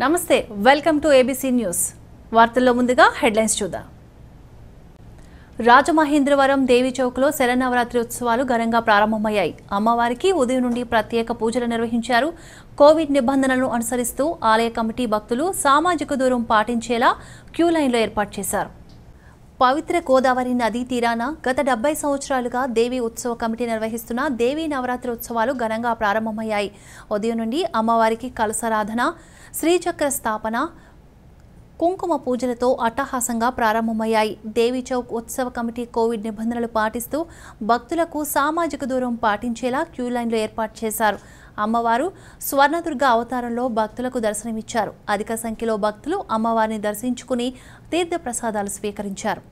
నమస్తే welcome to ABC news వార్తల్లో ముందుగా హెడ్లైన్స్ చూద్దాం రాజమహేంద్రవరం దేవి చౌక్లో శరన్నవరాత్రి ఉత్సవాలు ఘనంగా ప్రారంభమయ్యాయి అమ్మవారికి ఉదయం నుండి ప్రత్యేక పూజలు నిర్వహించారు కోవిడ్ నిబంధనలను అనుసరిస్తూ ఆలయ కమిటీ భక్తులు సామాజిక దూరం పాటించేలా క్యూ లైన్లో ఏర్పాటు చేశారు పవిత్ర గోదావరి నదీ తీరాన గత డెబ్బై సంవత్సరాలుగా దేవి ఉత్సవ కమిటీ నిర్వహిస్తున్న దేవీ నవరాత్రి ఉత్సవాలు ఘనంగా ప్రారంభమయ్యాయి ఉదయం నుండి అమ్మవారికి కలసరాధన శ్రీచక్ర స్థాపన కుంకుమ పూజలతో అట్టహాసంగా ప్రారంభమయ్యాయి దేవి చౌక్ ఉత్సవ కమిటీ కోవిడ్ నిబంధనలు పాటిస్తూ భక్తులకు సామాజిక దూరం పాటించేలా క్యూ లైన్లు ఏర్పాటు చేశారు అమ్మవారు స్వర్ణదుర్గ అవతారంలో భక్తులకు దర్శనమిచ్చారు అధిక సంఖ్యలో భక్తులు అమ్మవారిని దర్శించుకుని తీర్థ ప్రసాదాలు స్వీకరించారు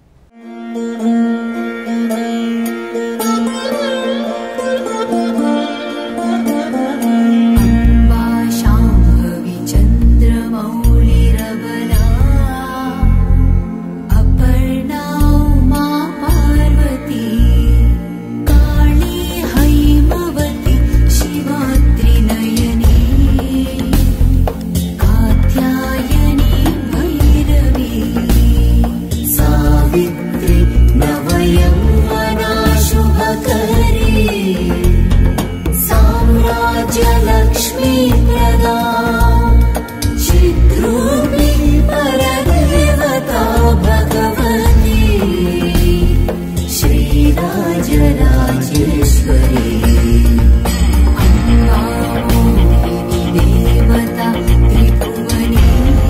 वा शाम्भवी चन्द्रमौळिरबला अपर्णा उमा पार्वती काली हैमवती शिवात्रिनयनी कात्यायनी भैरवी सावित्री नवयौवना शुभकरी साम्राज्यलक्ष्मी प्रदा चिद्रूपी परदेवता भगवती श्रीराजराजेश्वरी अम्बा मोहिनी देवता त्रिभुवनी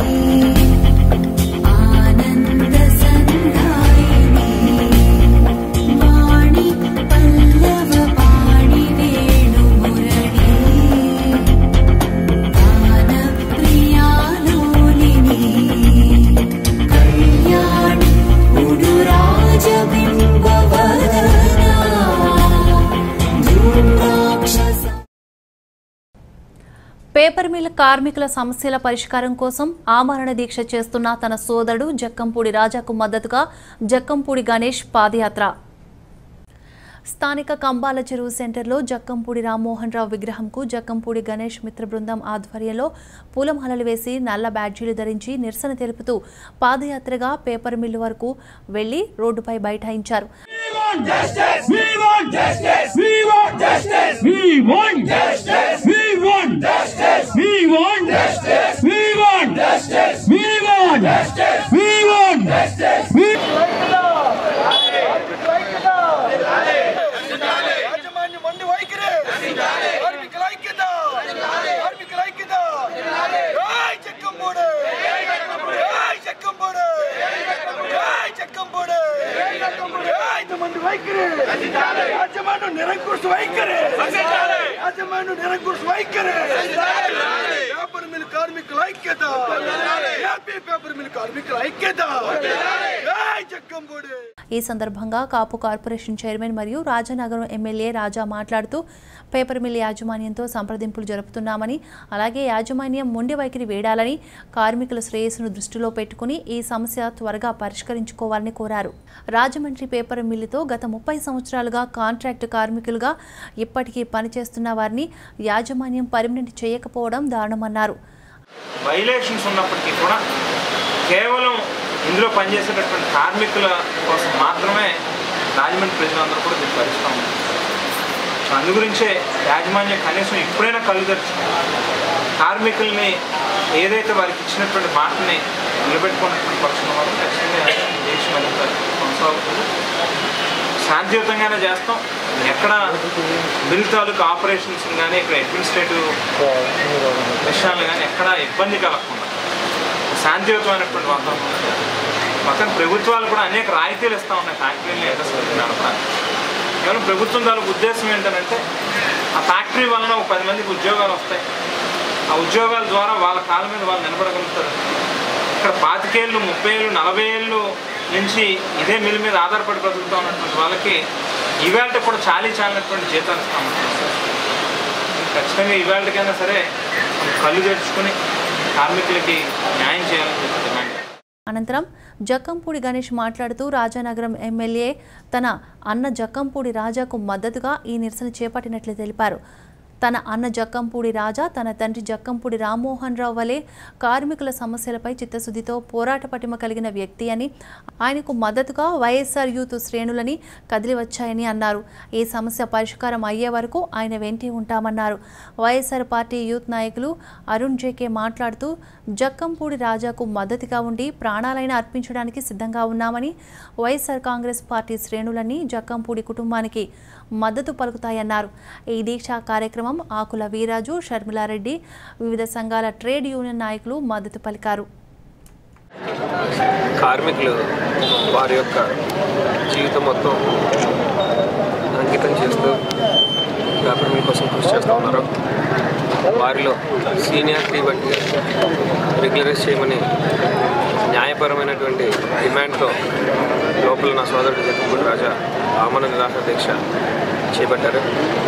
आनन्दसन्दायिनी वाणि पल्लव पाणि वेणुमुरळी गानप्रियालोलिनी कल्याणि उडुराजबिम्बवदना धूम्राक्षसा పేపర్ మిల్ కార్మికుల సమస్యల పరిష్కారం కోసం ఆమరణ దీక్ష చేస్తున్న తన సోదరుడు జక్కంపూడి రాజాకు మద్దతుగా జక్కంపూడి గణేష్ పాదయాత్ర స్థానిక కంబాల చెరువు సెంటర్లో జక్కంపూడి రామ్మోహన్ రావు విగ్రహంకు జక్కంపూడి గణేష్ మిత్ర బృందం ఆధ్వర్యంలో పూలమాలలు వేసి నల్ల బ్యాడ్జీలు ధరించి నిరసన తెలుపుతూ పాదయాత్రగా పేపర్ మిల్లు వరకు వెళ్లి రోడ్డుపై బైఠాయించారు We want justice. We want justice. We want justice. We want justice. We want justice. We want justice. We want justice. We want justice. We యాజమాన్య మండి వైఖరి కార్మికుల ఐక్యత కార్మికుల ఐక్యత జై చెక్కంపూడి జై చెక్కంపూడి జై చెక్కంపూడి జై మండి వైఖరి యాజమాన్యం నిరంకుశ వైఖరి యాజమాన్యం నిరంకుశ వైఖరి పేపర్ మిల్ కార్మికుల ఐక్యత ఏపీ పేపర్ మిల్ కార్మికుల ఐక్యత జై చెక్కంపూడి ఈ సందర్భంగా కాపు కార్పొరేషన్ చైర్మన్ మరియు రాజానగరం ఎమ్మెల్యే రాజా మాట్లాడుతూ పేపర్ మిల్ యాజమాన్యంతో సంప్రదింపులు జరుపుతున్నామని అలాగే యాజమాన్యం మొండి వైఖరి వేడాలని కార్మికుల శ్రేయస్సును దృష్టిలో పెట్టుకుని ఈ సమస్య త్వరగా పరిష్కరించుకోవాలని కోరారు రాజమండ్రి పేపర్ మిల్లుతో గత ముప్పై సంవత్సరాలుగా కాంట్రాక్ట్ కార్మికులుగా ఇప్పటికీ పనిచేస్తున్న వారిని యాజమాన్యం పర్మినెంట్ చేయకపోవడం దారుణమన్నారు వైలేషన్స్ ఉన్నప్పటికీ కూడా కేవలం ఇందులో పనిచేసేటటువంటి కార్మికుల కోసం మాత్రమే రాజమండ్రి ప్రజలందరూ కూడా దీన్ని భరిస్తూ ఉన్నారు సో అందు గురించే యాజమాన్యం కనీసం ఇప్పుడైనా కళ్ళు తెరిచి కార్మికుల్ని ఏదైతే వారికి ఇచ్చినటువంటి మాటని నిలబెట్టుకున్నటువంటి పక్షంలో మాత్రం ఖచ్చితంగా దేశం మరింత కొనసాగుతుంది శాంతియుతంగానే చేస్తాం ఎక్కడ బిల్ తాలూకు ఆపరేషన్స్ కానీ ఇక్కడ అడ్మినిస్ట్రేటివ్ విషయాలు కానీ ఎక్కడ ఇబ్బంది కలగకుండా శాంతియుతమైనటువంటి వాతావరణం పక్కన ప్రభుత్వాలు కూడా అనేక రాయితీలు ఇస్తూ ఉన్నాయి ఫ్యాక్టరీని యథాస్థితి నడపడానికి కేవలం ప్రభుత్వం తాలూకు ఉద్దేశం ఏంటంటే ఆ ఫ్యాక్టరీ వలన ఒక పది మందికి ఉద్యోగాలు వస్తాయి ఆ ఉద్యోగాల ద్వారా వాళ్ళ కాళ్ళ మీద వాళ్ళు నిలబడగలుగుతారు ఇక్కడ పాతికేళ్ళు ముప్పై ఏళ్ళు నలభై ఏళ్ళు నుంచి ఇదే మిల్ మీద ఆధారపడి బ్రతుకుతూ ఉన్నటువంటి వాళ్ళకి ఇవాళ కూడా చాలీ చాలినటువంటి జీతాలు ఇస్తాం ఖచ్చితంగా ఇవాళకైనా సరే కళ్ళు తెరుచుకొని కార్మికులకి న్యాయం చేయాలని చెప్పి డిమాండ్ అనంతరం జక్కంపూడి గణేష్ మాట్లాడుతూ రాజానగరం ఎమ్మెల్యే తన అన్న జక్కంపూడి రాజాకు మద్దతుగా ఈ నిరసన చేపట్టినట్లు తెలిపారు తన అన్న జక్కంపూడి రాజా తన తండ్రి జక్కంపూడి రామ్మోహన్ రావు వలె కార్మికుల సమస్యలపై చిత్తశుద్ధితో పోరాట పటిమ కలిగిన వ్యక్తి అని ఆయనకు మద్దతుగా వైఎస్ఆర్ యూత్ శ్రేణులని కదిలి వచ్చాయని అన్నారు ఈ సమస్య పరిష్కారం అయ్యే వరకు ఆయన వెంటే ఉంటామన్నారు వైఎస్ఆర్ పార్టీ యూత్ నాయకులు అరుణ్ జేకే మాట్లాడుతూ జక్కంపూడి రాజాకు మద్దతుగా ఉండి ప్రాణాలైన అర్పించడానికి సిద్ధంగా ఉన్నామని వైఎస్ఆర్ కాంగ్రెస్ పార్టీ శ్రేణులన్నీ జక్కంపూడి కుటుంబానికి మద్దతు పలుకుతాయన్నారు ఈ దీక్షా కార్యక్రమం ఆకుల వీరాజు షర్మిలారెడ్డి వివిధ సంఘాల ట్రేడ్ యూనియన్ నాయకులు మద్దతు పలికారు కార్మికులు వారి యొక్క జీవితం మొత్తం అంకితం చేస్తూ పేపర్ మిల్ కోసం కృషి చేస్తూ ఉన్నారు వారిలో సీనియారిటీ బట్టి రెగ్యులరైజ్ చేయమని న్యాయపరమైనటువంటి డిమాండ్తో లోపల నా సోదరుడు జగన్మోహన్ రాజా ఆమరణ నిరాహార దీక్ష చేపట్టారు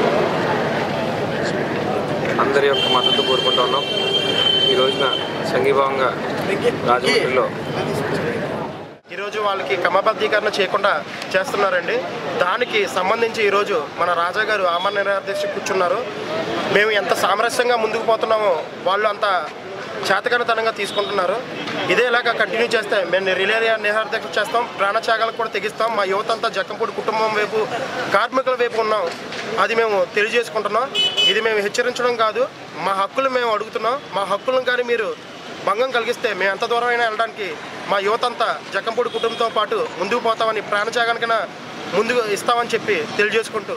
అందరి యొక్క మద్దతు కోరుకుంటూ ఉన్నాం ఈ రోజున సంఘీభావంగా రాజమండ్రిలో ఈరోజు వాళ్ళకి క్రమబద్ధీకరణ చేయకుండా చేస్తున్నారండి దానికి సంబంధించి ఈరోజు మన రాజా గారు ఆమరణ నిరాదీక్ష కూర్చున్నారు మేము ఎంత సామరస్యంగా ముందుకు పోతున్నామో వాళ్ళు అంత చేతకనతనంగా తీసుకుంటున్నారు ఇదే ఇలాగా కంటిన్యూ చేస్తే మేము రిలే నిరాదీక్ష చేస్తాం ప్రాణత్యాగాలకు కూడా తెగిస్తాం మా యువత అంతా జక్కంపూడి కుటుంబం వైపు కార్మికుల వైపు ఉన్నాం అది మేము తెలియజేసుకుంటున్నాం ఇది మేము హెచ్చరించడం కాదు మా హక్కులు మేము అడుగుతున్నాం మా హక్కులను కానీ మీరు భంగం కలిగిస్తే మేము ఎంత దూరం అయినా వెళ్ళడానికి మా యువత అంతా జక్కంపూడి కుటుంబంతో పాటు ముందుకు పోతామని ప్రాణత్యాగానికైనా ముందుకు ఇస్తామని చెప్పి తెలియజేసుకుంటూ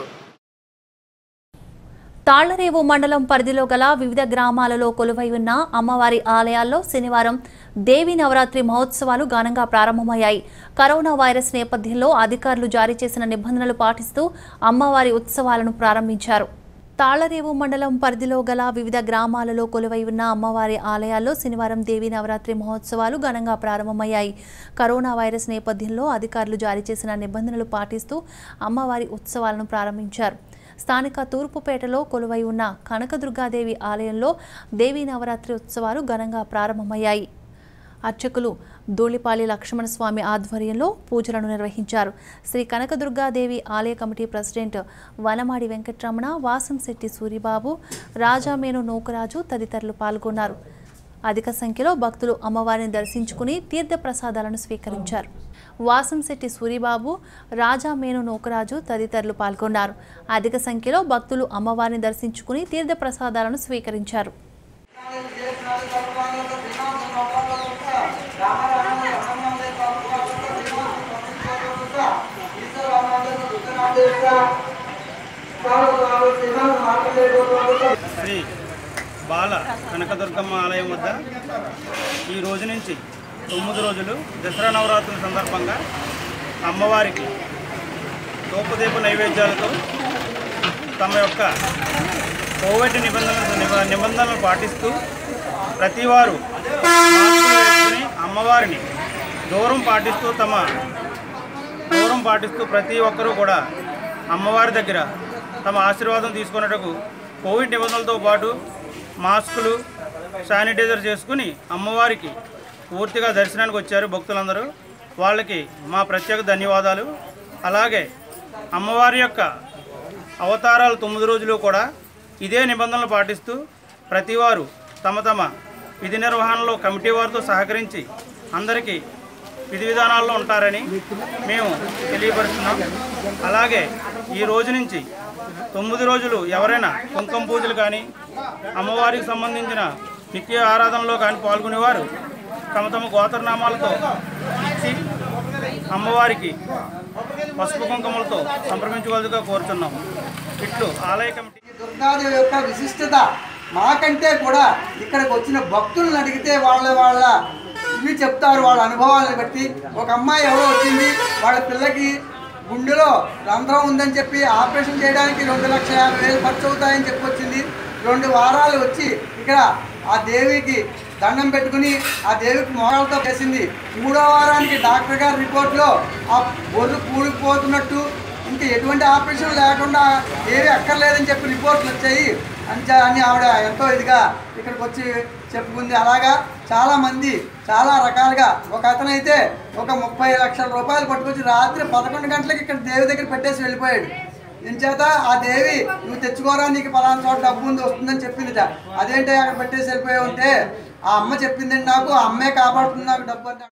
తాళ్లరేవు మండలం పరిధిలో గల వివిధ గ్రామాలలో కొలువై ఉన్న అమ్మవారి ఆలయాల్లో శనివారం దేవి నవరాత్రి మహోత్సవాలు ఘనంగా ప్రారంభమయ్యాయి కరోనా వైరస్ నేపథ్యంలో అధికారులు జారీ చేసిన నిబంధనలు పాటిస్తూ అమ్మవారి ఉత్సవాలను ప్రారంభించారు తాళ్లరేవు మండలం పరిధిలో గల వివిధ గ్రామాలలో కొలువై ఉన్న అమ్మవారి ఆలయాల్లో శనివారం దేవి నవరాత్రి మహోత్సవాలు ఘనంగా ప్రారంభమయ్యాయి కరోనా వైరస్ నేపథ్యంలో అధికారులు జారీ చేసిన నిబంధనలు పాటిస్తూ అమ్మవారి ఉత్సవాలను ప్రారంభించారు స్థానిక తూర్పుపేటలో కొలువై ఉన్న కనకదుర్గాదేవి ఆలయంలో దేవీ నవరాత్రి ఉత్సవాలు ఘనంగా ప్రారంభమయ్యాయి అర్చకులు ధూళిపాలి లక్ష్మణస్వామి ఆధ్వర్యంలో పూజలను నిర్వహించారు శ్రీ కనకదుర్గాదేవి ఆలయ కమిటీ ప్రెసిడెంట్ వనమాడి వెంకట్రమణ వాసంశెట్టి సూరిబాబు రాజామేను నూకరాజు తదితరులు పాల్గొన్నారు అధిక సంఖ్యలో భక్తులు అమ్మవారిని దర్శించుకుని తీర్థ ప్రసాదాలను స్వీకరించారు వాసంశెట్టి సూరిబాబు రాజామేను నూకరాజు తదితరులు పాల్గొన్నారు అధిక సంఖ్యలో భక్తులు అమ్మవారిని దర్శించుకుని తీర్థ ప్రసాదాలను స్వీకరించారు శ్రీ బాల కనకదుర్గమ్మ ఆలయం వద్ద ఈ రోజు నుంచి తొమ్మిది రోజులు దసరా నవరాత్రుల సందర్భంగా అమ్మవారికి తోపుదీప నైవేద్యాలతో తమ యొక్క కోవిడ్ నిబంధనలు నిబ- నిబంధనలు పాటిస్తూ ప్రతివారు మాస్కులు వేసుకుని అమ్మవారిని దూరం పాటిస్తూ తమ దూరం పాటిస్తూ ప్రతి ఒక్కరూ కూడా అమ్మవారి దగ్గర తమ ఆశీర్వాదం తీసుకున్నట్టుకు కోవిడ్ నిబంధనలతో పాటు మాస్కులు శానిటైజర్ చేసుకుని అమ్మవారికి పూర్తిగా దర్శనానికి వచ్చారు భక్తులందరూ వాళ్ళకి మా ప్రత్యేక ధన్యవాదాలు అలాగే అమ్మవారి యొక్క అవతారాలు తొమ్మిది రోజులు కూడా ఇదే నిబంధనలు పాటిస్తూ ప్రతివారు తమ తమ విధి నిర్వహణలో కమిటీ వారితో సహకరించి అందరికీ విధి విధానాల్లో ఉంటారని మేము తెలియపరుస్తున్నాం అలాగే ఈ రోజు నుంచి తొమ్మిది రోజులు ఎవరైనా కుంకుమ పూజలు కానీ అమ్మవారికి సంబంధించిన నిత్య ఆరాధనలో కానీ పాల్గొనేవారు తమ తమ గోత్రనామాలతో ఇచ్చి అమ్మవారికి పసుపు కుంకుమలతో సంప్రమించవలదుగా కోరుతున్నాం ఇట్లు ఆలయ కమిటీ దుర్గాదేవి యొక్క విశిష్టత మాకంటే కూడా ఇక్కడికి వచ్చిన భక్తులను అడిగితే వాళ్ళ వాళ్ళ ఇవి చెప్తారు వాళ్ళ అనుభవాలను బట్టి ఒక అమ్మాయి ఎవరో వచ్చింది వాళ్ళ పిల్లకి గుండెలో రంధ్రం ఉందని చెప్పి ఆపరేషన్ చేయడానికి రెండు లక్షల యాభై వేలు ఖర్చు అవుతాయని చెప్పి వచ్చింది రెండు వారాలు వచ్చి ఇక్కడ ఆ దేవికి దండం పెట్టుకుని ఆ దేవికి మోకాలతో చేసింది మూడో వారానికి డాక్టర్ గారి రిపోర్ట్లో ఆ బొర్రు కూలిపోతున్నట్టు ఇంకా ఎటువంటి ఆపరేషన్ లేకుండా ఏవి అక్కర్లేదని చెప్పి రిపోర్ట్లు వచ్చాయి అంచా అని ఆవిడ ఎంతో ఇదిగా ఇక్కడికి వచ్చి చెప్పుకుంది అలాగా చాలా మంది చాలా రకాలుగా ఒక అతనైతే ఒక ముప్పై లక్షల రూపాయలు పట్టుకొచ్చి రాత్రి పదకొండు గంటలకు ఇక్కడ దేవి దగ్గర పెట్టేసి వెళ్ళిపోయాడు ఇంచేత ఆ దేవి నువ్వు తెచ్చుకోరా నీకు పలానా చోట డబ్బు ఉంది వస్తుందని చెప్పిందిట అదేంటి అక్కడ పెట్టేసి వెళ్ళిపోయి ఉంటే ఆ అమ్మ చెప్పిందండి నాకు ఆ అమ్మే కాపాడుతుంది నాకు డబ్బు అంటే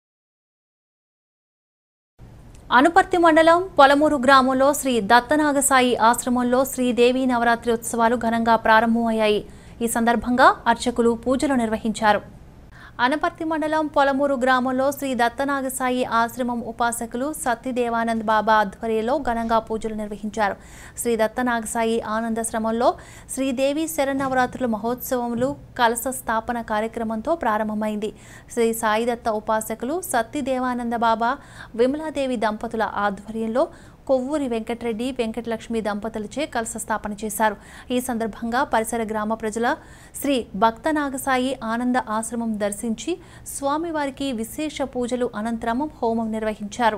అనుపర్తి మండలం పొలమూరు గ్రామంలో శ్రీ దత్తనాగసాయి ఆశ్రమంలో శ్రీదేవి నవరాత్రి ఉత్సవాలు ఘనంగా ప్రారంభమయ్యాయి ఈ సందర్భంగా అర్చకులు పూజలు నిర్వహించారు అనపర్తి మండలం పొలమూరు గ్రామంలో శ్రీ దత్తనాగసాయి ఆశ్రమం ఉపాసకులు సత్యదేవానంద్ బాబా ఆధ్వర్యంలో ఘనంగా పూజలు నిర్వహించారు శ్రీ దత్తనాగసాయి ఆనందశ్రమంలో శ్రీదేవి శరన్నవరాత్రుల మహోత్సవములు కలశ స్థాపన కార్యక్రమంతో ప్రారంభమైంది శ్రీ సాయిదత్త ఉపాసకులు సత్యదేవానంద బాబా విమలాదేవి దంపతుల ఆధ్వర్యంలో కొవ్వూరి వెంకటరెడ్డి వెంకటలక్ష్మి దంపతులచే కలశ స్థాపన చేశారు ఈ సందర్భంగా పరిసర గ్రామ ప్రజల శ్రీ భక్త నాగసాయి ఆనంద ఆశ్రమం దర్శించి స్వామివారికి విశేష పూజలు అనంతరం హోమం నిర్వహించారు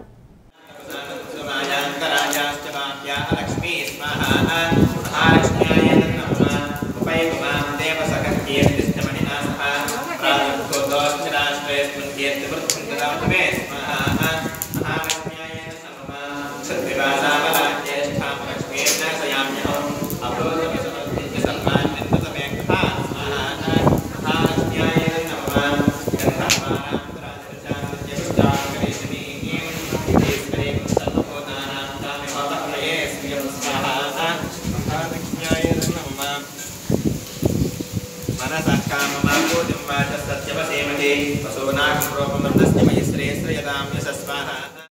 మనసక్కామమాభూతిం వాచ సత్యవసేమతే వసోనాగం రూపమన్నస్య మయి శ్రేయశ్రయదామ్యసస్వాహ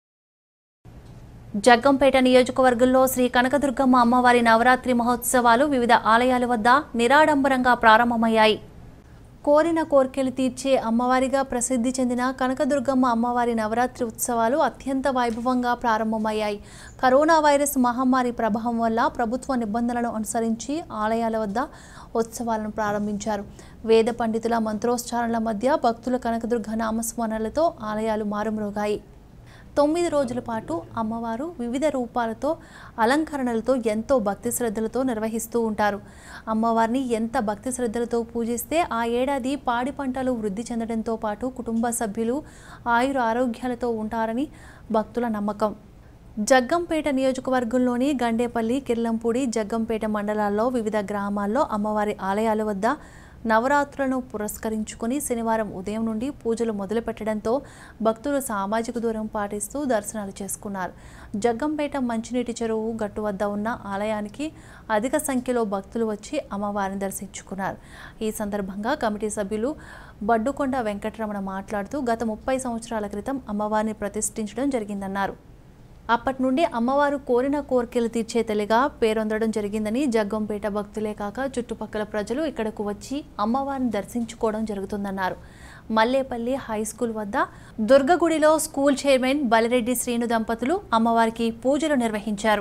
జగ్గంపేట నియోజకవర్గంలో శ్రీ కనకదుర్గమ్మ అమ్మవారి నవరాత్రి మహోత్సవాలు వివిధ ఆలయాల వద్ద నిరాడంబరంగా ప్రారంభమయ్యాయి కోరిన కోర్కెలు తీర్చే అమ్మవారిగా ప్రసిద్ధి చెందిన కనకదుర్గమ్మ అమ్మవారి నవరాత్రి ఉత్సవాలు అత్యంత వైభవంగా ప్రారంభమయ్యాయి కరోనా వైరస్ మహమ్మారి ప్రభావం వల్ల ప్రభుత్వ నిబంధనలను అనుసరించి ఆలయాల వద్ద ఉత్సవాలను ప్రారంభించారు వేద పండితుల మంత్రోచ్చారణల మధ్య భక్తుల కనకదుర్గ నామస్మరణలతో ఆలయాలు మారుమ్రోగాయి తొమ్మిది రోజుల పాటు అమ్మవారు వివిధ రూపాలతో అలంకరణలతో ఎంతో భక్తి శ్రద్ధలతో నిర్వహిస్తూ ఉంటారు అమ్మవారిని ఎంత భక్తి శ్రద్ధలతో పూజిస్తే ఆ ఏడాది పాడి పంటలు వృద్ధి చెందడంతో పాటు కుటుంబ సభ్యులు ఆయుర ఆరోగ్యాలతో ఉంటారని భక్తుల నమ్మకం జగ్గంపేట నియోజకవర్గంలోని గండేపల్లి కిర్లంపూడి జగ్గంపేట మండలాల్లో వివిధ గ్రామాల్లో అమ్మవారి ఆలయాల వద్ద నవరాత్రులను పురస్కరించుకుని శనివారం ఉదయం నుండి పూజలు మొదలుపెట్టడంతో భక్తులు సామాజిక దూరం పాటిస్తూ దర్శనాలు చేసుకున్నారు జగ్గంపేట మంచినీటి చెరువు గట్టు వద్ద ఉన్న ఆలయానికి అధిక సంఖ్యలో భక్తులు వచ్చి అమ్మవారిని దర్శించుకున్నారు ఈ సందర్భంగా కమిటీ సభ్యులు బడ్డుకొండ వెంకటరమణ మాట్లాడుతూ గత ముప్పై సంవత్సరాల క్రితం అమ్మవారిని ప్రతిష్ఠించడం జరిగిందన్నారు అప్పటి నుండి అమ్మవారు కోరిన కోరికలు తీర్చే తల్లిగా పేరొందడం జరిగిందని జగ్గంపేట భక్తులే కాక చుట్టుపక్కల ప్రజలు ఇక్కడకు వచ్చి అమ్మవారిని దర్శించుకోవడం జరుగుతుందన్నారు మల్లేపల్లి హై స్కూల్ వద్ద దుర్గగుడిలో స్కూల్ చైర్మన్ బలిరెడ్డి శ్రీను దంపతులు అమ్మవారికి పూజలు నిర్వహించారు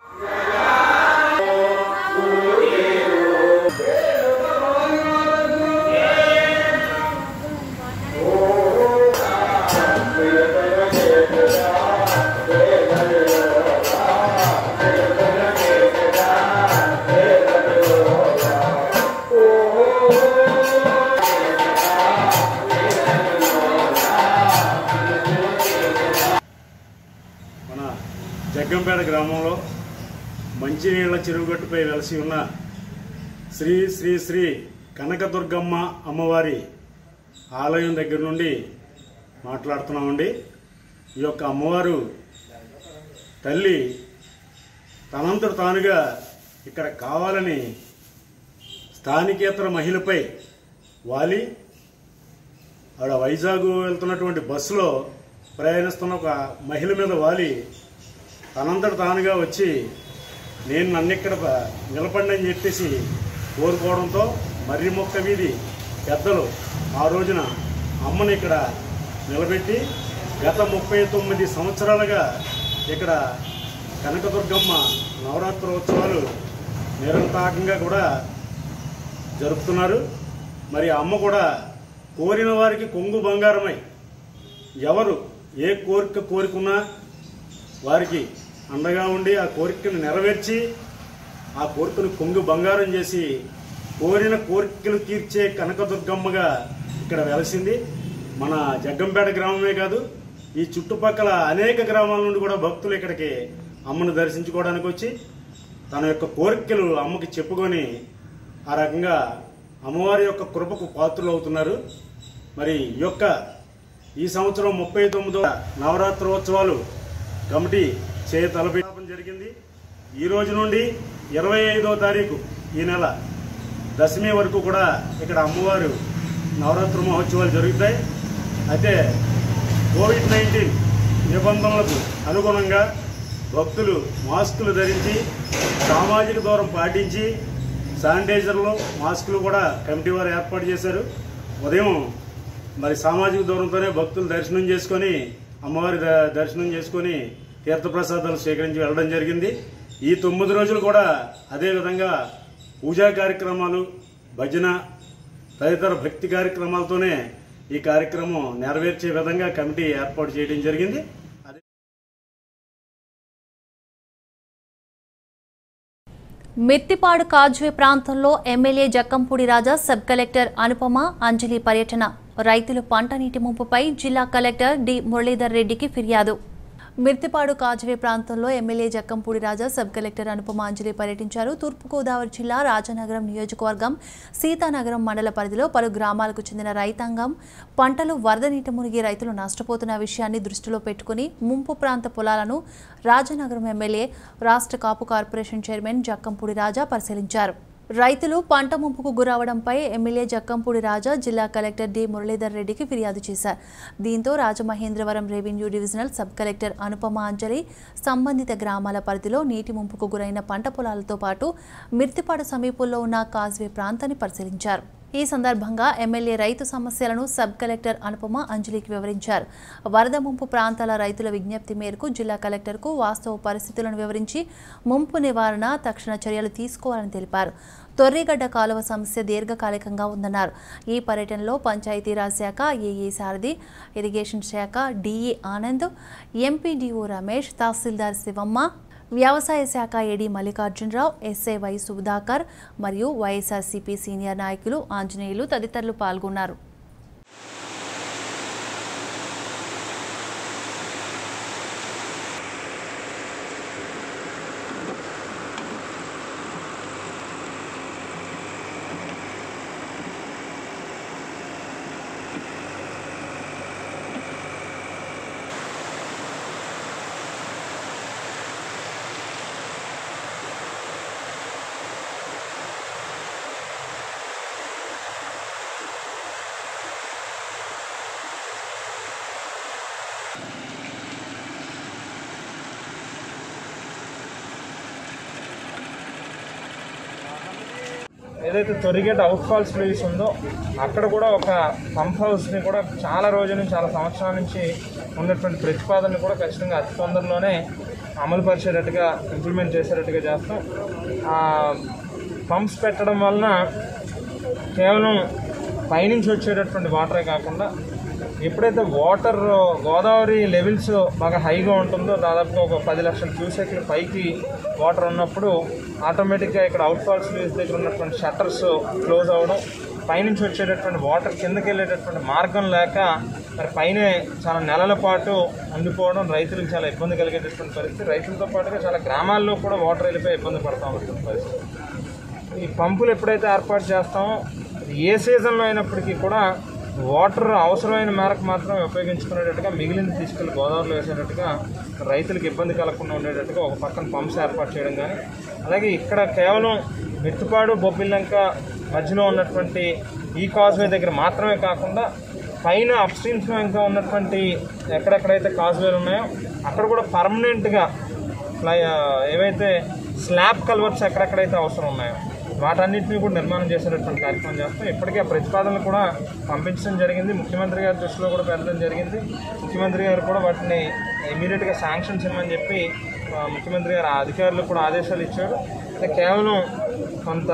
మన జగ్గంపేట గ్రామంలో మంచినీళ్ళ చెరువుగట్టుపై వెలసి ఉన్న శ్రీ శ్రీ శ్రీ కనకదుర్గమ్మ అమ్మవారి ఆలయం దగ్గర నుండి మాట్లాడుతున్నామండి ఈ యొక్క అమ్మవారు తల్లి తనంతట తానుగా ఇక్కడ కావాలని స్థానికేతర మహిళపై వాలి ఆవిడ వైజాగ్ వెళ్తున్నటువంటి బస్సులో ప్రయాణిస్తున్న ఒక మహిళ మీద వాలి తనంతట తానుగా వచ్చి నేను నన్ను ఇక్కడ ప- నిలబడి అని చెప్పేసి కోరుకోవడంతో మర్రి మొక్క వీధి పెద్దలు ఆ రోజున అమ్మని ఇక్కడ నిలబెట్టి గత ముప్పై తొమ్మిది సంవత్సరాలుగా ఇక్కడ కనకదుర్గమ్మ నవరాత్రోత్సవాలు నిరంతరంగా కూడా జరుపుతున్నారు మరి ఆ అమ్మ కూడా కోరిన వారికి కొంగు బంగారమై ఎవరు ఏ కోరిక కోరుకున్నా వారికి అండగా ఉండి ఆ కోరికను నెరవేర్చి ఆ కోరికను కొంగు బంగారం చేసి కోరిన కోరికలు తీర్చే కనకదుర్గమ్మగా ఇక్కడ వెలసింది మన జగ్గంపేట గ్రామమే కాదు ఈ చుట్టుపక్కల అనేక గ్రామాల నుండి కూడా భక్తులు ఇక్కడికి అమ్మను దర్శించుకోవడానికి వచ్చి తన యొక్క కోరికలు అమ్మకి చెప్పుకొని ఆ రకంగా అమ్మవారి యొక్క కృపకు పాత్రలు అవుతున్నారు మరి ఈ యొక్క ఈ సంవత్సరం ముప్పై తొమ్మిదో నవరాత్రోత్సవాలు కమిటీ చేయ తలపెట్టడం జరిగింది ఈ రోజు నుండి ఇరవై ఐదో తారీఖు ఈ నెల దశమి వరకు కూడా ఇక్కడ అమ్మవారు నవరాత్రి మహోత్సవాలు జరుగుతాయి అయితే కోవిడ్ నైన్టీన్ నిబంధనలకు అనుగుణంగా భక్తులు మాస్కులు ధరించి సామాజిక దూరం పాటించి శానిటైజర్లు మాస్కులు కూడా కమిటీ వారు ఏర్పాటు చేశారు ఉదయం మరి సామాజిక దూరంతోనే భక్తులు దర్శనం చేసుకొని అమ్మవారి ద- దర్శనం చేసుకొని తీర్థప్రసాదాలు స్వీకరించి వెళ్ళడం జరిగింది ఈ తొమ్మిది రోజులు కూడా అదే విధంగా పూజా కార్యక్రమాలు భజన తదితర భక్తి కార్యక్రమాలతోనే ఈ కార్యక్రమం నెరవేర్చే విధంగా కమిటీ ఏర్పాటు చేయడం జరిగింది అదే మిత్తిపాడు కాజ్వే ప్రాంతంలో MLA Jakkampudi Raja sub collector Anupama Anjali పర్యటన రైతులు పంట నీటి ముంపుపై జిల్లా కలెక్టర్ డి మురళీధర్ రెడ్డికి ఫిర్యాదు మిర్తిపాడు కాజ్వే ప్రాంతంలో MLA Jakkampudi Raja sub collector Anupama Anjali పర్యటించారు తూర్పుగోదావరి జిల్లా రాజనగరం నియోజకవర్గం సీతానగరం మండల పరిధిలో పలు గ్రామాలకు చెందిన రైతాంగం పంటలు వరద నీట మునిగి రైతులు నష్టపోతున్న విషయాన్ని దృష్టిలో పెట్టుకుని ముంపు ప్రాంత పొలాలను రాజనగరం ఎమ్మెల్యే రాష్ట్ర కాపు కార్పొరేషన్ చైర్మన్ జక్కంపూడి రాజా పరిశీలించారు రైతులు పంట ముంపుకు గురవడంపై ఎమ్మెల్యే జక్కంపూడి రాజా జిల్లా కలెక్టర్ డి మురళీధర్ రెడ్డికి ఫిర్యాదు చేశారు దీంతో Rajamahendravaram revenue divisional sub collector Anupama Anjali సంబంధిత గ్రామాల పరిధిలో నీటి ముంపుకు గురైన పంట పొలాలతో పాటు మిర్తిపాడు సమీపంలో ఉన్న కాజ్వే ప్రాంతాన్ని పరిశీలించారు ఈ సందర్భంగా ఎమ్మెల్యే రైతు సమస్యలను సబ్ కలెక్టర్ అనుపమ అంజలికి వివరించారు వరద ముంపు ప్రాంతాల రైతుల విజ్ఞప్తి మేరకు జిల్లా కలెక్టర్కు వాస్తవ పరిస్థితులను వివరించి ముంపు నివారణ తక్షణ చర్యలు తీసుకోవాలని తెలిపారు తొర్రిగడ్డ కాలువ సమస్య దీర్ఘకాలికంగా ఉందన్నారు ఈ పర్యటనలో పంచాయతీరాజ్ శాఖ ఏఈ సారథి ఇరిగేషన్ శాఖ డిఈ ఆనంద్ ఎంపీడీఓ రమేష్ తహసీల్దార్ శివమ్మ వ్యవసాయ శాఖ AD Mallikarjunarao SI Y Sudhakar మరియు వైఎస్ఆర్సీపీ సీనియర్ నాయకులు ఆంజనేయులు తదితరులు పాల్గొన్నారు ఏదైతే తొరిగేట అవుట్ ఫాల్స్ ప్లేస్ ఉందో అక్కడ కూడా ఒక పంప్ హౌస్ని కూడా చాలా రోజుల నుంచి చాలా సంవత్సరాల నుంచి ఉన్నటువంటి ప్రతిపాదనని కూడా ఖచ్చితంగా అతి తొందరలోనే అమలు పరిచేటట్టుగా ఇంప్లిమెంట్ చేసేటట్టుగా చేస్తాం ఆ పంప్స్ పెట్టడం వలన కేవలం పైనుంచి వచ్చేటటువంటి వాటరే కాకుండా ఎప్పుడైతే వాటర్ గోదావరి లెవెల్స్ బాగా హైగా ఉంటుందో దాదాపుగా ఒక పది లక్షల క్యూసెక్ల పైకి వాటర్ ఉన్నప్పుడు ఆటోమేటిక్గా ఇక్కడ అవుట్ ఫాల్స్ ప్లేస్ దగ్గర ఉన్నటువంటి షట్టర్స్ క్లోజ్ అవ్వడం పైనుంచి వచ్చేటటువంటి వాటర్ కిందకి వెళ్ళేటటువంటి మార్గం లేక మరి పైనే చాలా నెలల పాటు ఉండిపోవడం రైతులకు చాలా ఇబ్బంది కలిగేటటువంటి పరిస్థితి రైతులతో పాటుగా చాలా గ్రామాల్లో కూడా వాటర్ వెళ్ళిపోయి ఇబ్బంది పడతా ఉన్నటువంటి పరిస్థితి ఈ పంపులు ఎప్పుడైతే ఏర్పాటు చేస్తామో అది ఏ సీజన్లో అయినప్పటికీ కూడా వాటర్ అవసరమైన మేరకు మాత్రమే ఉపయోగించుకునేటట్టుగా మిగిలింది తీసుకెళ్లి గోదావరిలో వేసేటట్టుగా రైతులకు ఇబ్బంది కలగకుండా ఉండేటట్టుగా ఒక పక్కన పంప్స్ ఏర్పాటు చేయడం కానీ అలాగే ఇక్కడ కేవలం మిత్తుపాడు బొబ్బిల్లంక మధ్యలో ఉన్నటువంటి ఈ కాజ్వే దగ్గర మాత్రమే కాకుండా పైన అప్ స్ట్రీమ్స్లో ఇంకా ఉన్నటువంటి ఎక్కడెక్కడైతే కాజ్వేలు ఉన్నాయో అక్కడ కూడా పర్మనెంట్గా ఫ్లై ఏవైతే స్లాబ్ కల్వర్స్ ఎక్కడెక్కడైతే అవసరం ఉన్నాయో వాటన్నిటిని కూడా నిర్మాణం చేసేటటువంటి కార్యక్రమం చేస్తాం ఇప్పటికే ఆ ప్రతిపాదనలు కూడా పంపించడం జరిగింది ముఖ్యమంత్రి గారి దృష్టిలో కూడా పెట్టడం జరిగింది ముఖ్యమంత్రి గారు కూడా వాటిని ఇమీడియట్గా శాంక్షన్స్ ఇవ్వమని చెప్పి ఆ, ముఖ్యమంత్రి గారు ఆ అధికారులకు కూడా ఆదేశాలు ఇచ్చారు అంటే కేవలం కొంత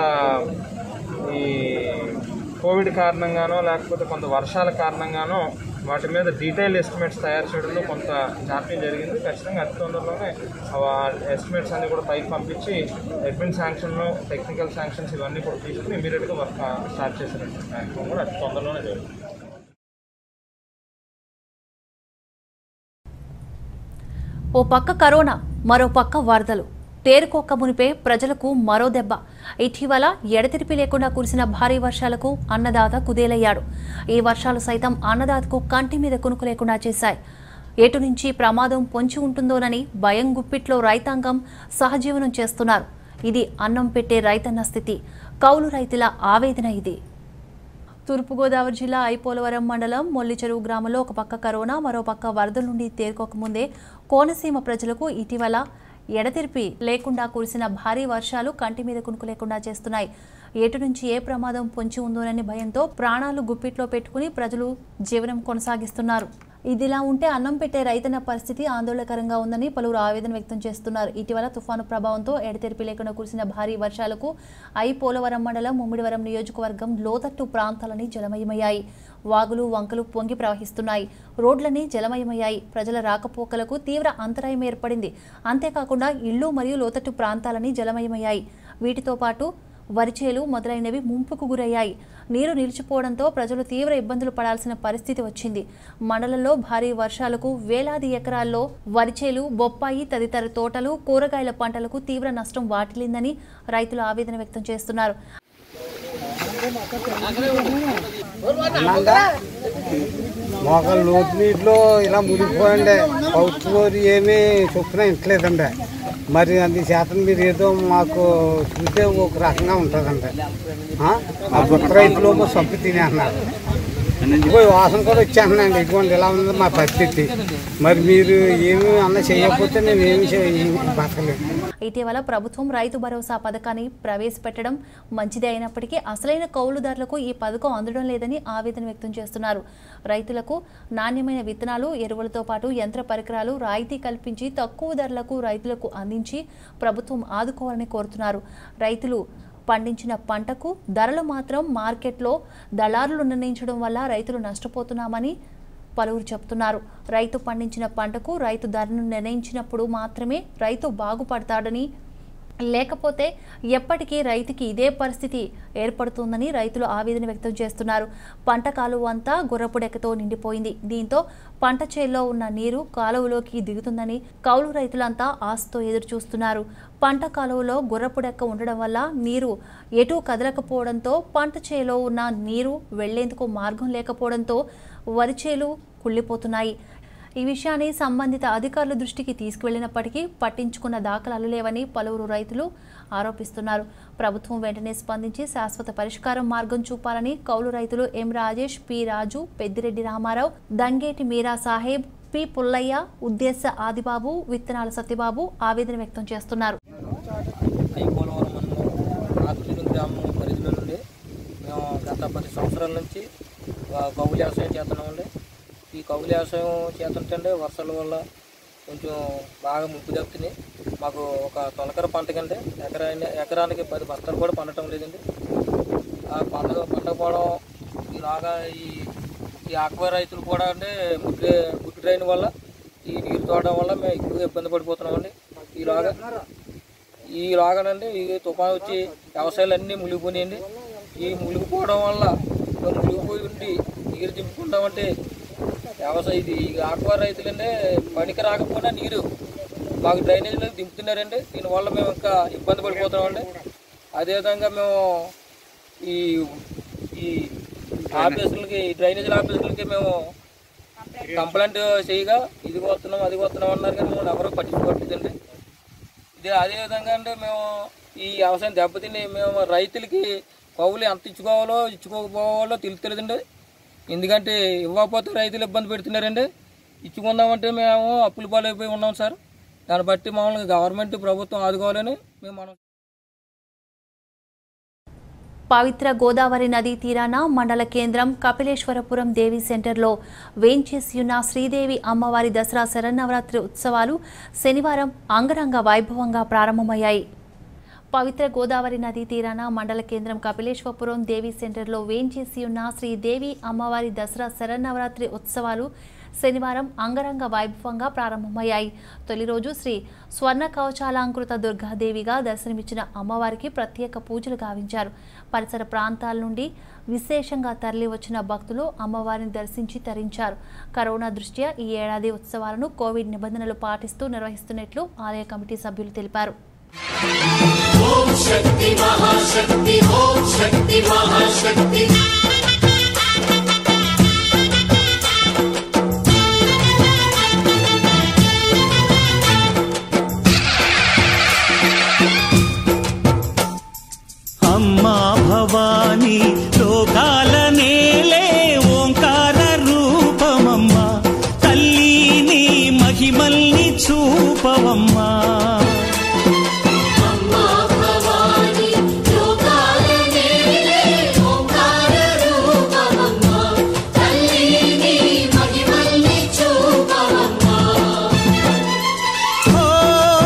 ఈ కోవిడ్ కారణంగానో లేకపోతే కొంత వర్షాల కారణంగానో వాటి మీద డీటెయిల్ ఎస్టిమేట్స్ తయారు చేయడంలో కొంత జాప్యం జరిగింది ఖచ్చితంగా అతి తొందరలోనే ఎస్టిమేట్స్ అన్ని కూడా పైకి పంపించి అడ్మిన్ శాంక్షన్ టెక్నికల్ శాంక్షన్స్ ఇవన్నీ కూడా తీసుకుని ఇమీడియట్గా వర్క్ స్టార్ట్ చేసినటువంటి కార్యక్రమం కూడా అతి తొందరలోనే జరుగుతుంది ఓ పక్క కరోనా మరో పక్క వరదలు తేరుకోక మునిపే ప్రజలకు మరో దెబ్బ ఇటీవల ఎడతెరిపి లేకుండా కురిసిన భారీ వర్షాలకు అన్నదాత కుదేలయ్యాడు ఈ వర్షాలు సైతం అన్నదాతకు కంటి మీద కునుకు లేకుండా చేశాయి ఎటు నుంచి ప్రమాదం పొంచి ఉంటుందోనని భయం గుప్పిట్లో రైతాంగం సహజీవనం చేస్తున్నారు ఇది అన్నం పెట్టే రైతన్న స్థితి కౌలు రైతుల ఆవేదన ఇది తూర్పుగోదావరి జిల్లా ఐపోలవరం మండలం మొల్లిచెరువు గ్రామంలో ఒక పక్క కరోనా మరో పక్క వరదల నుండి తేరుకోకముందే కోనసీమ ప్రజలకు ఇటీవల ఎడతెరిపి లేకుండా కురిసిన భారీ వర్షాలు కంటి మీద కునుకు లేకుండా చేస్తున్నాయి ఏటు నుంచి ఏ ప్రమాదం పొంచి ఉందోనని భయంతో ప్రాణాలు గుప్పిట్లో పెట్టుకుని ప్రజలు జీవనం కొనసాగిస్తున్నారు ఇదిలా ఉంటే అన్నం పెట్టే రైతన్న పరిస్థితి ఆందోళనకరంగా ఉందని పలువురు ఆవేదన వ్యక్తం చేస్తున్నారు ఇటీవల తుఫాను ప్రభావంతో ఎడతెరిపి లేకుండా కురిసిన భారీ వర్షాలకు ఐ పోలవరం మండలం ముమ్మిడివరం నియోజకవర్గం లోతట్టు ప్రాంతాలని జలమయమయ్యాయి వాగులు వంకలు పొంగి ప్రవహిస్తున్నాయి రోడ్లని జలమయమయ్యాయి ప్రజల రాకపోకలకు తీవ్ర అంతరాయం ఏర్పడింది అంతేకాకుండా ఇళ్లు మరియు లోతట్టు ప్రాంతాలని జలమయమయ్యాయి వీటితో పాటు వరిచేలు మొదలైనవి ముంపుకు గురయ్యాయి నీరు నిలిచిపోవడంతో ప్రజలు తీవ్ర ఇబ్బందులు పడాల్సిన పరిస్థితి వచ్చింది మండలంలో భారీ వర్షాలకు వేలాది ఎకరాల్లో వరిచేలు బొప్పాయి తదితర తోటలు కూరగాయల పంటలకు తీవ్ర నష్టం వాటిల్లిందని రైతులు ఆవేదన వ్యక్తం చేస్తున్నారు మోకాలు లోతు నీటిలో ఇలా మునిగిపోయండి పౌచుకోరు ఏమీ చొప్పున ఇంటలేదండి మరి అందు శాతం మీరు ఏదో మాకు చూస్తే ఒక రకంగా ఉంటుందండి ఆ? ఆ గుట్ట రైతులు సబ్బు తినే అన్నారు ఇదిగో ఈ వాసన కూడా వచ్చేస్తున్నాయండి ఇదిగోండి ఇలా ఉంది మా పరిస్థితి మరి మీరు ఏమి అన్న చేయకపోతే నేను ఏమి చేయ బతకలేదు ఇటీవల ప్రభుత్వం రైతు భరోసా పథకాన్ని ప్రవేశపెట్టడం మంచిదే అయినప్పటికీ అసలైన కౌలుదారులకు ఈ పథకం అందడం లేదని ఆవేదన వ్యక్తం చేస్తున్నారు రైతులకు నాణ్యమైన విత్తనాలు ఎరువులతో పాటు యంత్ర పరికరాలు రాయితీ కల్పించి తక్కువ ధరలకు రైతులకు అందించి ప్రభుత్వం ఆదుకోవాలని కోరుతున్నారు రైతులు పండించిన పంటకు ధరలు మాత్రం మార్కెట్లో దళారులు నిర్ణయించడం వల్ల రైతులు నష్టపోతున్నామని పలువురు చెప్తున్నారు రైతు పండించిన పంటకు రైతు ధరను నిర్ణయించినప్పుడు మాత్రమే రైతు బాగుపడతాడని లేకపోతే ఎప్పటికీ రైతుకి ఇదే పరిస్థితి ఏర్పడుతుందని రైతులు ఆవేదన వ్యక్తం చేస్తున్నారు పంట కాలువ అంతా గుర్రపుడెక్కతో నిండిపోయింది దీంతో పంట చేల్లో ఉన్న నీరు కాలువలోకి దిగుతుందని కౌలు రైతులంతా ఆశతో ఎదురు చూస్తున్నారు పంట కాలువలో గుర్రపుడెక్క ఉండడం వల్ల నీరు ఎటూ కదలకపోవడంతో పంట చేలో ఉన్న నీరు వెళ్లేందుకు మార్గం లేకపోవడంతో వరిచేలు కుళ్ళిపోతున్నాయి ఈ విషయాన్ని సంబంధిత అధికారుల దృష్టికి తీసుకువెళ్లినప్పటికీ పట్టించుకున్న దాఖలాలు లేవని పలువురు రైతులు ఆరోపిస్తున్నారు ప్రభుత్వం వెంటనే స్పందించి శాశ్వత పరిష్కారం మార్గం చూపాలని కౌలు రైతులు M Rajesh P Raju Peddireddy Ramarao Dangeti Meera Saheb P Pullaiah ఉద్దేశ ఆదిబాబు విత్తనాల సత్యబాబు ఆవేదన వ్యక్తం చేస్తున్నారు పోలవరం మండలం ఆకులూరు గ్రామం పరిధిలో నుండి మేము గత పది సంవత్సరాల నుంచి ఆ, కౌలు వ్యవసాయం చేస్తున్నామండి ఈ కౌలు వ్యవసాయం చేస్తుంటే వర్షాల వల్ల కొంచెం బాగా ముప్పు దక్కుతుంది మాకు ఒక తొలకర పంట కంటే ఎకరా ఎకరానికి పది బస్తాలు కూడా పండటం లేదండి ఆ పంట పండకపోవడం ఇలాగా ఈ ఈ ఆక్వా రైతులు కూడా అంటే ముట్టి ముట్టి డ్రైన్ వల్ల ఈ నీరు తోడడం వల్ల మేము ఎక్కువగా ఇబ్బంది పడిపోతున్నామండి ఈలాగా ఈ రాగానండి ఈ తుఫాను వచ్చి వ్యవసాయాలు అన్నీ మునిగిపోయినాయండి ఈ మునిగిపోవడం వల్ల మేము మునిగిపోయి ఉండి నీరు దింపుకుంటామంటే వ్యవసాయ ఇది ఈ ఆక్వా రైతులంటే పనికి రాకపోయినా నీరు మాకు డ్రైనేజీలో దింపుతున్నారండి దీనివల్ల మేము ఇంకా ఇబ్బంది పడిపోతున్నామండి అదేవిధంగా మేము ఈ ఈ ఆఫీసులకి డ్రైనేజీల ఆఫీసులకి మేము కంప్లైంట్ చేయగా ఇది వస్తున్నాం అది వస్తున్నాం అన్నారు కానీ మేము ఎవరో పట్టించుకోవట్లేదండి ఇది అదే విధంగా అంటే మేము ఈ వ్యవసాయం దెబ్బతిని మేము రైతులకి కౌలు ఎంత ఇచ్చుకోవాలో ఇచ్చుకోకపోవాలో తెలుస్తలేదండి ఎందుకంటే ఇవ్వకపోతే రైతులు ఇబ్బంది పెడుతున్నారండి ఇచ్చుకుందామంటే మేము అప్పుల పాలైపోయి ఉన్నాం సార్ దాన్ని బట్టి మమ్మల్ని గవర్నమెంట్ ప్రభుత్వం ఆదుకోవాలని మేము మనం పవిత్ర గోదావరి నదీ తీరాన మండల కేంద్రం కపిలేశ్వరపురం దేవి సెంటర్లో వేంచేసి ఉన్న శ్రీదేవి అమ్మవారి దసరా శరన్నవరాత్రి ఉత్సవాలు శనివారం అంగరంగ వైభవంగా ప్రారంభమయ్యాయి పవిత్ర గోదావరి నదీ తీరాన మండల కేంద్రం కపిలేశ్వరపురం దేవి సెంటర్లో వేంచేసి ఉన్న శ్రీదేవి అమ్మవారి దసరా శరన్నవరాత్రి ఉత్సవాలు శనివారం అంగరంగ వైభవంగా ప్రారంభమయ్యాయి తొలి రోజు శ్రీ స్వర్ణ కవచాలంకృత దుర్గాదేవిగా దర్శనమిచ్చిన అమ్మవారికి ప్రత్యేక పూజలు గావించారు పరిసర ప్రాంతాల నుండి విశేషంగా తరలి వచ్చిన భక్తులు అమ్మవారిని దర్శించి తరించారు కరోనా దృష్ట్యా ఈ ఏడాది ఉత్సవాలను కోవిడ్ నిబంధనలు పాటిస్తూ నిర్వహిస్తున్నట్లు ఆలయ కమిటీ సభ్యులు తెలిపారు ఓం శక్తి మహాశక్తి ఓం శక్తి మహాశక్తి అమ్మా భవానీ లోకాల నేలే ఓంకార రూపమమ్మా తల్లిని మహిమల్ని చూపవమ్మా అమ్మా భవాని లోకాల నేలే ఓంకార రూపమమ్మా తల్లిని మహిమల్ని చూపవమ్మా ఓ,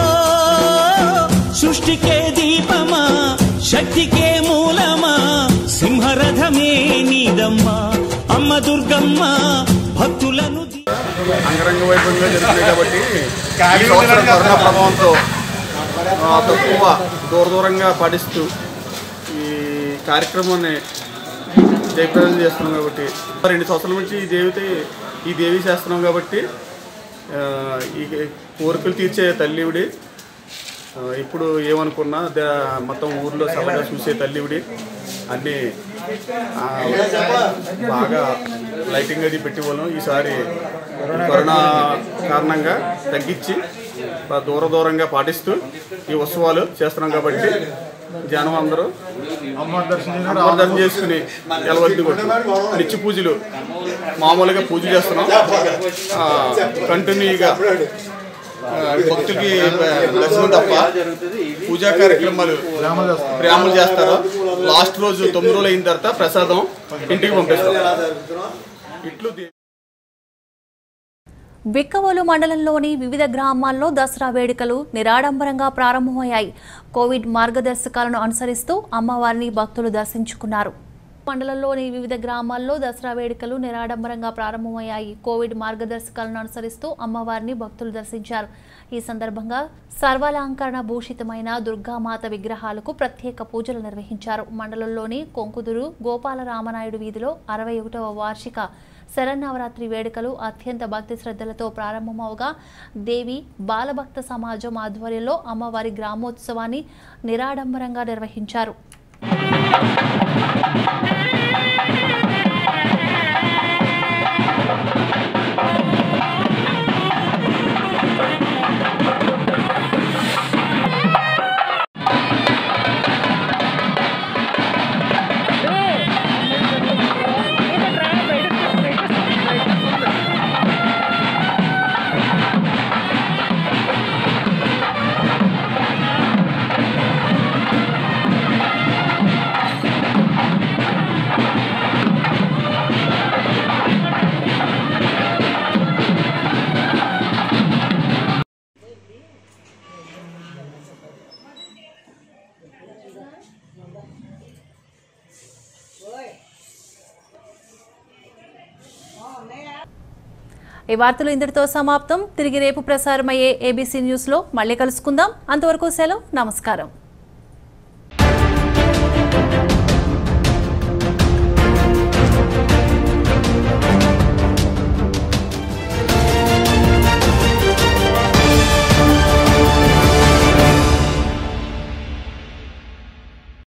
సృష్టికే దీపమా శక్తికే మూలమా సింహరథమే నీదమ్మా అమ్మ దుర్గమ్మ భక్తులను అంగరంగ వైభవంగా జరుగుతుంది కాబట్టి ఈ సంవత్సరం కరోనా ప్రభావంతో ఆ, తక్కువ దూర దూరంగా పాటిస్తూ ఈ కార్యక్రమాన్ని జయప్రదం చేస్తున్నాం కాబట్టి రెండు సంవత్సరాల నుంచి ఈ దేవితే ఈ దేవి చేస్తున్నాం కాబట్టి ఆ, ఈ కోరికలు తీర్చే తల్లివిడి ఆ, ఇప్పుడు ఏమనుకున్నా ద- మొత్తం ఊర్లో సభగా చూసే తల్లివిడి అన్నీ ఆ, బాగా లైటింగ్ అది పెట్టేవాళ్ళం ఈసారి ఈ కరోనా కారణంగా తగ్గించి ఆ, దూర దూరంగా పాటిస్తూ ఈ ఉత్సవాలు చేస్తున్నాం కాబట్టి జనం అందరూ అమ్మవారి దర్శనం చేసుకుని ఎలవద్దు కొట్టు నిత్య పూజలు మామూలుగా పూజ చేస్తున్నాం ఆ, కంటిన్యూగా ఆ, భక్తులకి దర్శనం తప్ప పూజా కార్యక్రమాలు ప్రేమలు చేస్తారు లాస్ట్ రోజు తొమ్మిది రోజులు అయిన తర్వాత ప్రసాదం ఇంటికి పంపిస్తారు ఇట్లు దే- బిక్కవోలు మండలంలోని వివిధ గ్రామాల్లో దసరా వేడుకలు నిరాడంబరంగా ప్రారంభమయ్యాయి కోవిడ్ మార్గదర్శకాలను అనుసరిస్తూ అమ్మవారిని భక్తులు దర్శించుకున్నారు మండలంలోని వివిధ గ్రామాల్లో దసరా వేడుకలు నిరాడంబరంగా ప్రారంభమయ్యాయి కోవిడ్ మార్గదర్శకాలను అనుసరిస్తూ అమ్మవారిని భక్తులు దర్శించారు ఈ సందర్భంగా సర్వాలంకరణ భూషితమైన దుర్గామాత విగ్రహాలకు ప్రత్యేక పూజలు నిర్వహించారు మండలంలోని కొంకుదురు గోపాల రామనాయుడు వీధిలో అరవై ఒకటవ వార్షిక శరన్నవరాత్రి వేడుకలు అత్యంత భక్తి శ్రద్ధలతో ప్రారంభమవగా దేవి బాలభక్త సమాజం ఆధ్వర్యంలో అమ్మవారి గ్రామోత్సవాన్ని నిరాడంబరంగా నిర్వహించారు ఈ వార్తలు ఇంతటితో సమాప్తం తిరిగి రేపు ప్రసారమయ్యే ఏబీసీ న్యూస్లో మళ్ళీ కలుసుకుందాం అంతవరకు సెలవు నమస్కారం